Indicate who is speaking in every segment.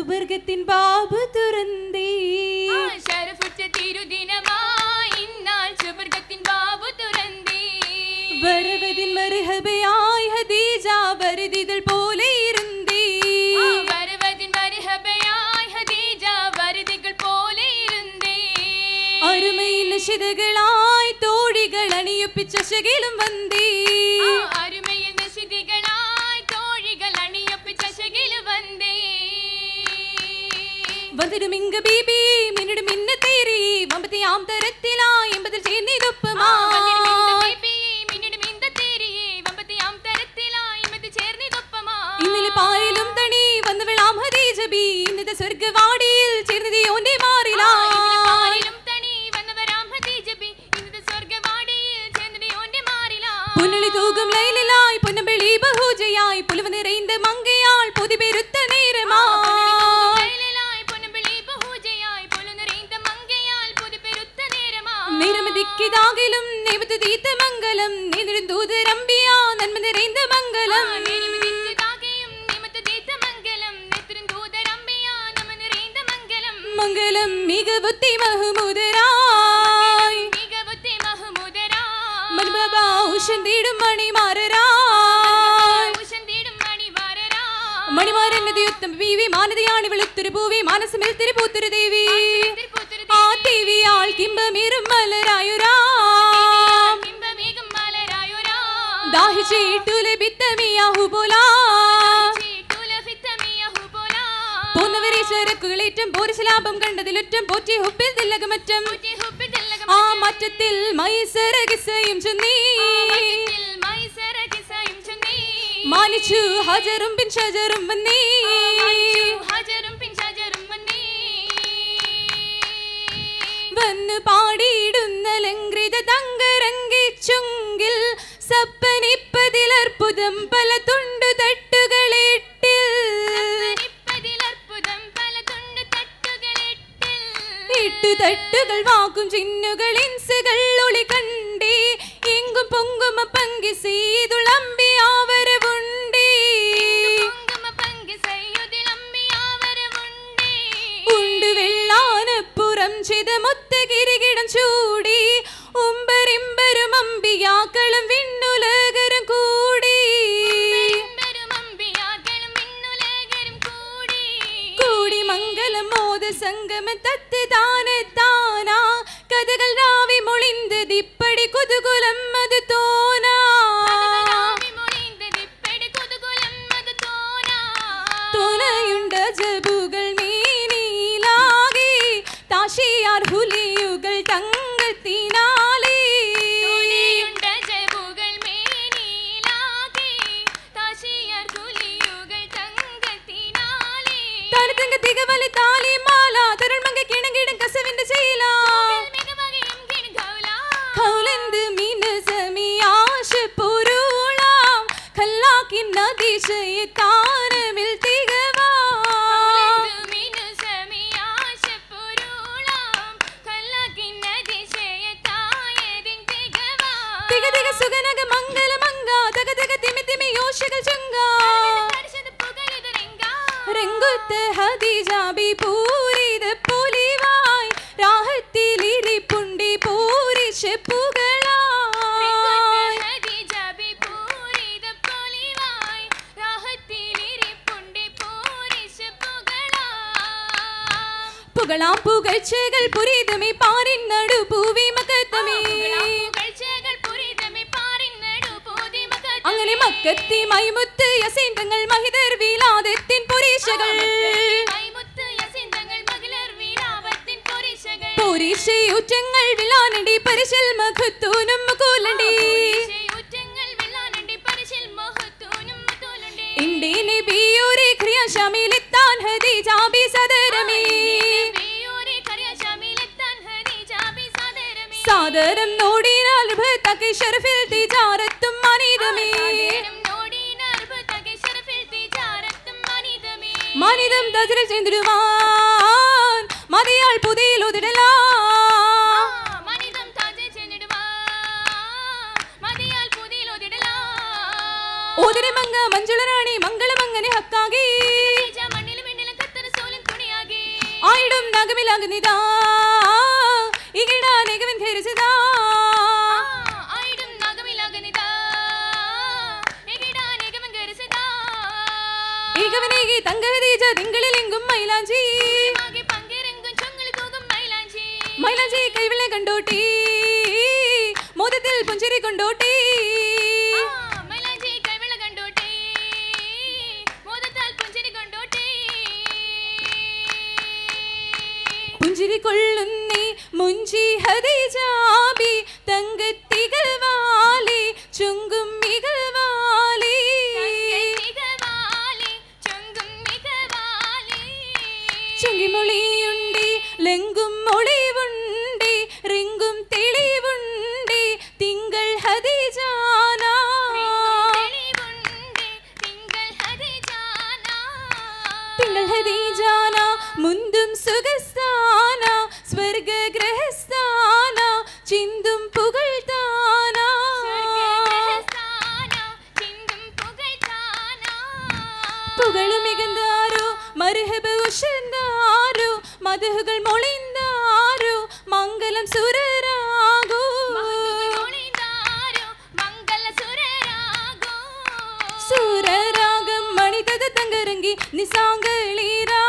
Speaker 1: സുവർഗത്തിൻ ബാബു തുറന്നേ
Speaker 2: ആ ശരഫുറ്റ തിരുദിനമായി ഇന്നാൾ സുവർഗത്തിൻ ബാബു തുറന്നേ
Speaker 1: വരവതിൻ മറുഹബയായി ഹദീജ വരുതികൾ പോലെ ഇരുന്നേ
Speaker 2: ആ വരവതിൻ മർഹബയായി ഹദീജ വരുതികൾ പോലെ ഇരുന്നേ
Speaker 1: അരുമയിൽ നിശിതകളായി തോഴികൾ അണിയൊപ്പിച്ച ശകിലും വന്നേ
Speaker 2: ആ അരുമയിൽ നിശിതികളായി തോഴികൾ അണിയൊപ്പിച്ച ശകില് വന്നേ
Speaker 1: വന്നിടുമിങ്ക ബീബി മിന്നിടും ഇന്ന തേരി വമ്പത്തിയാം തരത്തിലായി എമ്പതിൽ ചേർന്നിതൊപ്പമാ ഇന്നലെ പായലും തണി വന്നു വിളാം ഹദീജ ബി ഇന്നത്തെ സ്വർഗവാടിയിൽ ചേർന്നത് ഓന്റെ മാറിലാ പുന്നളി തൂകും ലൈലിലായി പൊന്നമ്പളി ബഹുജയായി പുലുവ നിറൈந்த മങ്കയാൾ പൊതി പെരുത്ത നേരമാ നിരമതിക്കിതാകിലും നിമിത്ത തീത്ത മംഗലം നീതിരും ദൂതരമ്പിയാ നന്മ നിറൈந்த മംഗലം മംഗലം മികവുത്തി മഹമുദരായി മനുബാബാ ഉഷൻ തീടും മണിമാരരായി മണിമാരൻ നദിയുത്തം ബീവി മാനതയാണ് വെളുത്തൊരു പൂവി മാനസമിൽ തിരുപൂത്തൊരു ദേവി ആ ദേവിയാൾ കിംബമീറും മലരായുരാം ദാഹിച്ചിട്ടു ലഭിത്തമിയാഹു പോലാ പോന്നവരെ ചരക്കുകളേറ്റം പോരിശലാഭം കണ്ടതിലുറ്റം പോറ്റി ഹുപ്പിൽ തില്ലകമറ്റം ആ മറ്റത്തിൽ മൈസരകിസയും ചൊന്നീ മാനിച്ചു ഹജറും പിൻ ഷജറും വന്നീ വന്നു പാടിയിടുന്ന ലങ്കൃത തങ്കരങ്കിച്ചുങ്കിൽ സപ്പനിപ്പതിലർപ്പുതം പല തുണ്ടു തട്ടുകളേട്ടിൽ ഇട്ടു തട്ടുകൾ വാക്കും ചിന്നുകൾ ഇൻസുകൾ ഒളി കണ്ടേ എങ്കും പൊങ്കുമ പങ്കി സീതുളമ്പി ആവരവുണ്ടേ ഉണ്ട് വെള്ളാനപ്പുറം ചിതമൊത്ത കിരികിടം ചൂടി ഉമ്പരിമ്പരും അമ്പിയാക്കളും വിണ്ണുലകരും കൂടി കൂടി മംഗളം മോദ സംഗമ തത്ത് താന താനാ കഥകൾ രാവി മൊളിന്തത് ഇപ്പടി കുതുകുലം അത് തോനാ തുണയുണ്ട ജബുകൾ മേനിലാകെ താശിയാർ ഹുലിയുകൾ തങ്കത്തിനാലേ തനത്തങ്ക തികവലി താലി മാല തരുൾമങ്ക കിണങ്ങിടും കസവിന്റെ ചെയ്ല കൗലന്ത് മിനസമിയാശ പൊരുളാം കല്ലാക്കിൻ നദിശയ താനമിൽ തികവാ തിക തിക സുഗനക മംഗല മംഗ തക തക തിമി തിമി യോഷകൾ ചുങ്ക രംഗുത്ത് ഹദീജ ബി പൂരിത പുലിവായ് രാഹത്തിലിരിപ്പുണ്ടി പൂരിശ പുകളായി പുകളാം പുകഴ്ചകൾ പുരീതമേ പാരിൻ നടു പൂവി മകത്തമേ അങ്ങനെ മക്കത്തി മൈമുത്ത് യസീന്തങ്ങൾ മഹിതർ വീലാദത്തിൻ പുരീഷകൾ പുരീഷയൂറ്റങ്ങൾ വിളാനടി പരിശൽ മഖത്തൂനും കൂലണ്ടി ഇന്ത്യ നബിയോരെ ക്രിയ ഷമിലെത്താൻ ഹദീജ ബി സദരമേ സാദരം നോടിനാൽ ഭത്തക്ക് ഷറഫിൽ തിജാറത്തും അനീതമേ മനിതം തജറിൽ ചെന്നിടുവാൻ മതിയാൾ പുതിയിൽ ഉതിരലാ ഉതിരമങ്ങ മഞ്ജുളരാണി മംഗളമങ്ങനെ ഹക്കാകി നഗമിലാകുന്നിതാ ഇകിടാനേകവൻ ധരിച്ചതാ
Speaker 2: ആയിടും നഗമിലാകനിതാ എകിടാനേകമൻ ഗരിസദാ
Speaker 1: ഏകവനേകി തങ്കഹദീജ തിങ്കളിലെങ്കും മൈലാഞ്ചി
Speaker 2: ആകെ പങ്കിരങ്കും ചൊങ്ങൾ കൂകും മൈലാഞ്ചി
Speaker 1: മൈലാഞ്ചി കൈവിളെ കണ്ടോട്ടി മോദത്തിൽ പുഞ്ചിരി കൊണ്ടോട്ടി
Speaker 2: ആ, മൈലാഞ്ചി കൈവിള കണ്ടോട്ടെ മോദത്താൽ പുഞ്ചിരി കൊണ്ടോട്ടെ
Speaker 1: പുഞ്ചിരി കൊള്ളുന്നേ മുഞ്ചി ഹദീജാബി തങ്കത്തികൾ വാലി ചുങ്കും മികൾ വാലി
Speaker 2: മികവാലി ചൊങ്കും മികവാലി
Speaker 1: ചുങ്കിമൊളിയുണ്ടി ലെങ്കും ഒളിവുണ്ടി റിങ്കും തെളിവുണ്ടി തിങ്കൾ ഹദീജാന
Speaker 2: തെളിവുണ്ട് തിങ്കൾ ഹരിജാന
Speaker 1: തിങ്കൾ ഹദീജാന മുന്തും സുഖസ്ഥാന സ്വർഗ ഗ്രഹസ്ഥാന ചിന്തും പുകഴ്ത്താന
Speaker 2: സ്വർഗ്ഗസ്ഥാന ചിന്തും പുകഴ്ത്താന
Speaker 1: പുകള് മികந்தாരോ മർഹബ് ഉഷന്താരോ മധുകൾ മൊളിന്താരോ മംഗലം സുരരാകൂ
Speaker 2: മൊളിതാരോ മംഗളസുരരാഗോ
Speaker 1: സുരരാഗം മണിതത് തങ്കരങ്കി നിസാങ്കളീരാ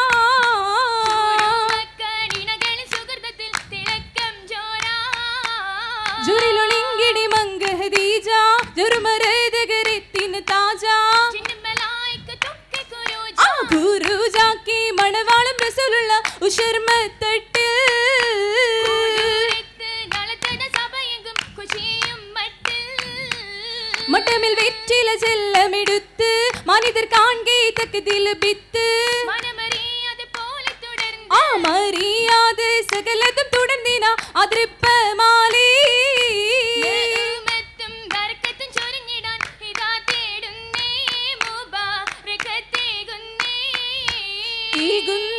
Speaker 2: മക്കളിണകളിൽ സുഹൃതത്തിൽ തിളക്കം ജോരാ
Speaker 1: ജുരിലൊളിങ്കിടി മംഗഹദീജ ജുരുമരതകരെത്തിന് താജ
Speaker 2: ചിന്നുമലായിക്ക് തൊക്കെ കുരുജ
Speaker 1: ആ ഗുരുജാക്കി മണവാളം റസൂലുള്ള ഉഷർമത്തട്ട്
Speaker 2: കുരുരത്ത് നളത്തട സഭയെങ്കും കുശിയും മട്ടിൽ
Speaker 1: മട്ടമിൽ വെറ്റില ചെല്ലമെടുത്ത് മനിതർ കാൺകേ തക്കതിൽ ബിത്ത്
Speaker 2: മനമറിയാതെ പോലെ തുടർന്ന്
Speaker 1: ആ മറിയാതെ സകലതും തുടർന്നിന അതൃപ്പമാലി
Speaker 2: നെഹ്മത്തും ബർക്കത്തും ചൊരിഞ്ഞിടാൻ ഇതാ തേടുന്നേ മുബാറകത്തേകുന്നേ
Speaker 1: ഈകുന്ന